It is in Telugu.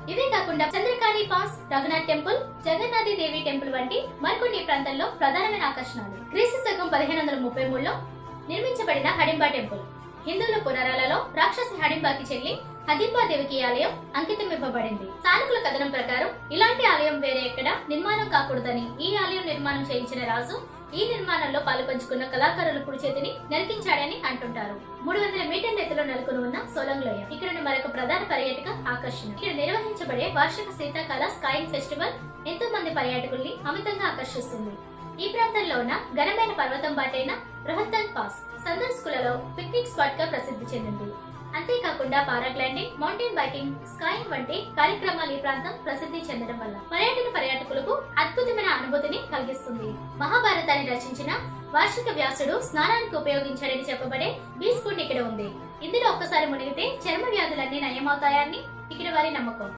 ఇవే కాకుండా Chandrakali pass Raghunath temple Jagannathi Devi temple వంటి మరికొన్ని ఈ ప్రాంతంలో ప్రధానమైన ఆకర్షణలు క్రీస్తు శకం పదిహేను వందల ముప్పై మూడులో నిర్మించబడిన హడింబా టెంపుల్ హిందువుల పురాణాలలో రాక్షసి హడింబాకి చెల్లి హదింబాదేవికి ఈ ఆలయం అంకితం ఇవ్వబడింది స్థానికుల కథనం ప్రకారం ఇలాంటి ఆలయం వేరే ఎక్కడ నిర్మాణం కాకూడదని ఈ ఆలయం నిర్మాణం చేయించిన రాజు ఈ నిర్మాణంలో పాలుపంచుకున్న కళాకారుల కుడి చేతిని నరికించాడని అంటుంటారు మూడు వందల మీటర్ల ఎత్తులో నెలకొని ఉన్న సోలంగ్ లోయ ఇక్కడ ఉన్న మరొక ప్రధాన పర్యాటక ఆకర్షణ ఇక్కడ నిర్వహించబడే వార్షిక శీతాకాల స్కైయింగ్ ఫెస్టివల్ ఎంతో మంది పర్యాటకుల్ని అమితంగా ఆకర్షిస్తుంది ఈ ప్రాంతంలో ఉన్న ఘనమైన పర్వతం బాటైన రోహతన్ పాస్ సందర్శకులలో పిక్నిక్ స్పాట్ గా ప్రసిద్ధి చెందింది అంతేకాకుండా పారాగ్లైడింగ్ మౌంటైన్ బైకింగ్ స్కైయింగ్ వంటి కార్యక్రమాలు ఈ ప్రాంతం ప్రసిద్ధి చెందడం వల్ల పర్యటన పర్యాటకులకు అద్భుతమైన అనుభూతిని కలిగిస్తుంది మహాభారతాన్ని రచించిన వార్షిక వ్యాసుడు స్నానానికి ఉపయోగించాడని చెప్పబడే బీస్ఫుడ్ ఇక్కడ ఉంది ఇందులో ఒక్కసారి మునిగితే చర్మ వ్యాధులన్నీ నయమవుతాయని ఇక్కడ వారి నమ్మకం